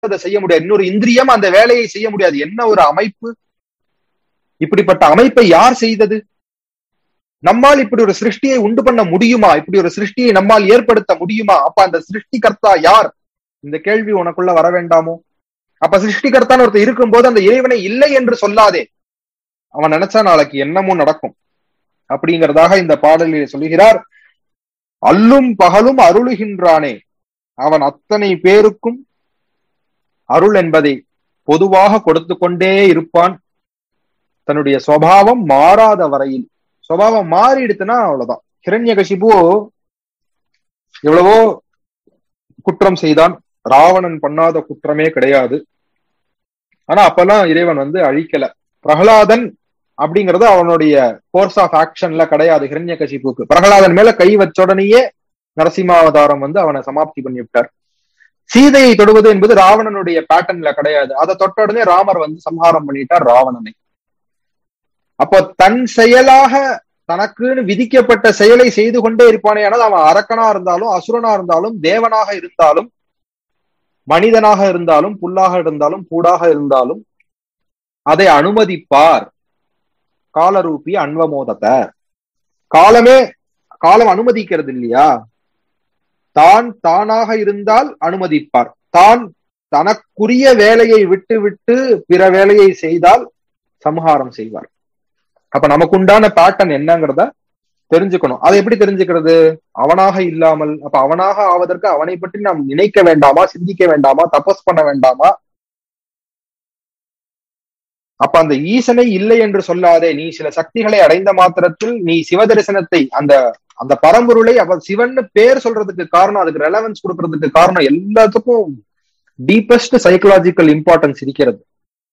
அதை செய்ய முடியாது இன்னொரு இந்திரியம் அந்த வேலையை செய்ய முடியாது என்ன ஒரு அமைப்பு இப்படிப்பட்ட அமைப்பை யார் செய்தது நம்மால் இப்படி ஒரு சிருஷ்டியை உண்டு பண்ண முடியுமா இப்படி ஒரு சிருஷ்டியை நம்மால் ஏற்படுத்த முடியுமா அப்ப அந்த சிருஷ்டிகர்த்தா யார் இந்த கேள்வி உனக்குள்ள வர வேண்டாமோ அப்ப சிருஷ்டிகர்த்தான்னு ஒருத்தர் இருக்கும்போது அந்த இறைவனை இல்லை என்று சொல்லாதே அவன் நினைச்சா நாளைக்கு என்னமோ நடக்கும் அப்படிங்கிறதாக இந்த பாடலில் சொல்லுகிறார் அல்லும் பகலும் அருளுகின்றானே அவன் அத்தனை பேருக்கும் அருள் என்பதை பொதுவாக கொடுத்து கொண்டே இருப்பான் தன்னுடைய சுவாவம் மாறாத வரையில் சுவாவம் மாறிடுத்துன்னா அவ்வளவுதான் ஹிரண்யகசிபு எவ்வளவோ குற்றம் செய்தான் ராவணன் பண்ணாத குற்றமே கிடையாது ஆனா அப்பெல்லாம் இறைவன் வந்து அழிக்கல பிரகலாதன் அப்படிங்கிறது அவனுடைய கோர்ஸ் ஆஃப் ஆக்ஷன்ல கிடையாது ஹிரண்ய கசிப்புக்கு பிரகலாதன் மேல கை வச்ச உடனேயே நரசிம்மாவதாரம் வந்து அவனை சமாப்தி பண்ணி விட்டார் சீதையை தொடுவது என்பது ராவணனுடைய பேட்டர்ன்ல கிடையாது அதை தொட்ட உடனே ராமர் வந்து சம்ஹாரம் பண்ணிட்டார் ராவணனை அப்போ தன் செயலாக தனக்குன்னு விதிக்கப்பட்ட செயலை செய்து கொண்டே இருப்பானே ஆனால் அவன் அரக்கனா இருந்தாலும் அசுரனா இருந்தாலும் தேவனாக இருந்தாலும் மனிதனாக இருந்தாலும் புல்லாக இருந்தாலும் பூடாக இருந்தாலும் அதை அனுமதிப்பார் காலரூபி அன்வமோதத்தை காலமே காலம் அனுமதிக்கிறது இல்லையா தான் தானாக இருந்தால் அனுமதிப்பார் தான் தனக்குரிய வேலையை விட்டு விட்டு பிற வேலையை செய்தால் சம்ஹாரம் செய்வார் அப்ப நமக்கு உண்டான பேட்டர்ன் என்னங்கிறத தெரிஞ்சுக்கணும் அதை எப்படி தெரிஞ்சுக்கிறது அவனாக இல்லாமல் அப்ப அவனாக ஆவதற்கு அவனை பற்றி நாம் நினைக்க வேண்டாமா சிந்திக்க வேண்டாமா தபஸ் பண்ண வேண்டாமா அப்ப அந்த ஈசனை இல்லை என்று சொல்லாதே நீ சில சக்திகளை அடைந்த மாத்திரத்தில் நீ சிவ தரிசனத்தை அந்த அந்த பரம்பொருளை அவர் சிவன்னு பேர் சொல்றதுக்கு காரணம் அதுக்கு ரெலவன்ஸ் கொடுக்கறதுக்கு காரணம் எல்லாத்துக்கும் டீப்பஸ்ட் சைக்கலாஜிக்கல் இம்பார்ட்டன்ஸ் இருக்கிறது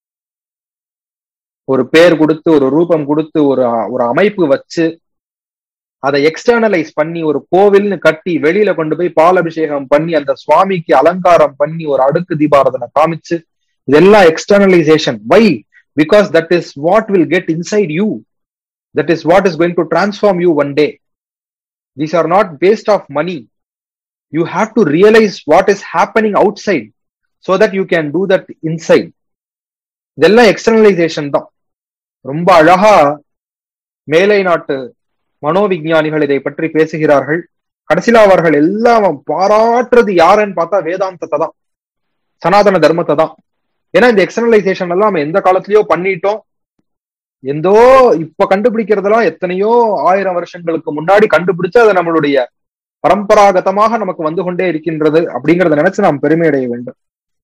ஒரு பேர் கொடுத்து ஒரு ரூபம் கொடுத்து ஒரு ஒரு அமைப்பு வச்சு அதை எக்ஸ்டர்னலைஸ் பண்ணி ஒரு கோவில்னு கட்டி வெளியில கொண்டு போய் பால் அபிஷேகம் பண்ணி அந்த சுவாமிக்கு அலங்காரம் பண்ணி ஒரு அடுக்கு தீபாரதனை காமிச்சு இதெல்லாம் externalisation why because that is what will get inside you that is what is going to transform you one day these are not based of money you have to realise what is happening outside so that you can do that inside இதெல்லாம் externalisation தான் ரொம்ப அழகா மேலை நாட்டு மனோவிஞ்ஞானிகள் இதை பற்றி பேசுகிறார்கள் கடைசியில அவர்கள் எல்லாம் பாராட்டுறது யாருன்னு பார்த்தா வேதாந்தத்தை தான் சனாதன தர்மத்தை தான் ஏன்னா இந்த எக்ஸ்டர்னலைசேஷன் எல்லாம் நம்ம எந்த காலத்திலயோ பண்ணிட்டோம் எந்தோ இப்ப கண்டுபிடிக்கிறதெல்லாம் எத்தனையோ ஆயிரம் வருஷங்களுக்கு முன்னாடி கண்டுபிடிச்சு அதை நம்மளுடைய பரம்பராகதமாக நமக்கு வந்து கொண்டே இருக்கின்றது அப்படிங்கறத நினைச்சு நாம் பெருமை அடைய வேண்டும்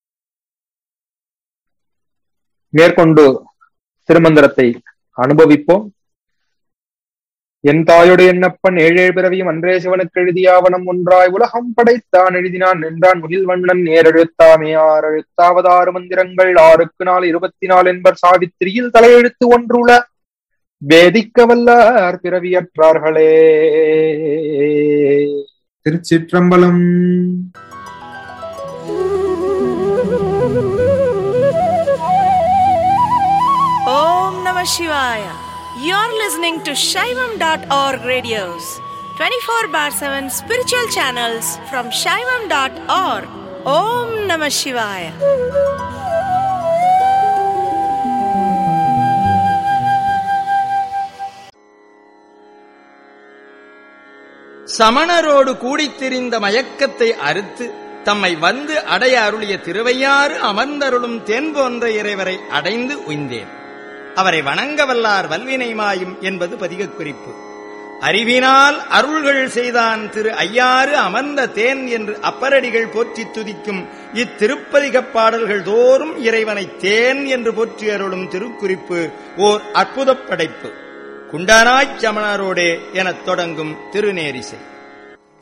மேற்கொண்டு திருமந்திரத்தை அனுபவிப்போம் என் தாயுடைய எண்ணப்பன் ஏழேழு பிறவியும் அன்றே சிவனுக்கு எழுதியாவனம் ஒன்றாய் உலகம் படைத்தான் எழுதினான் நின்றான் முகில் வண்ணன் நேரெழுத்தாமே ஆறு எழுத்தாவதாறு மந்திரங்கள் ஆறுக்கு நாள் இருபத்தி நாலு என்பர் சாவித்திரியில் தலையெழுத்து ஒன்றுல வேதிக்க வல்லார் பிறவியற்றார்களே திருச்சிற்றம்பலம் Om Namah Shivaya. You're listening to Shaivam.org radios, 24 bar 7 spiritual channels from Shaivam.org. Om Namah Shivaya. சமணரோடு கூடித் திரிந்த மயக்கத்தை அறுத்து தம்மை வந்து அடைய அருளிய திருவையாறு அமர்ந்தருளும் தென் போன்ற இறைவரை அடைந்து உய்ந்தேன் அவரை வணங்க வல்லார் வல்வினை மாயும் என்பது பதிகக் குறிப்பு அறிவினால் அருள்கள் செய்தான் திரு ஐயாறு அமர்ந்த தேன் என்று அப்பரடிகள் போற்றித் துதிக்கும் இத்திருப்பதிகப் பாடல்கள் தோறும் இறைவனை தேன் என்று போற்றி அருளும் திருக்குறிப்பு ஓர் அற்புதப் படைப்பு குண்டனாய்ச் சமணரோடே எனத் தொடங்கும் திருநேரிசை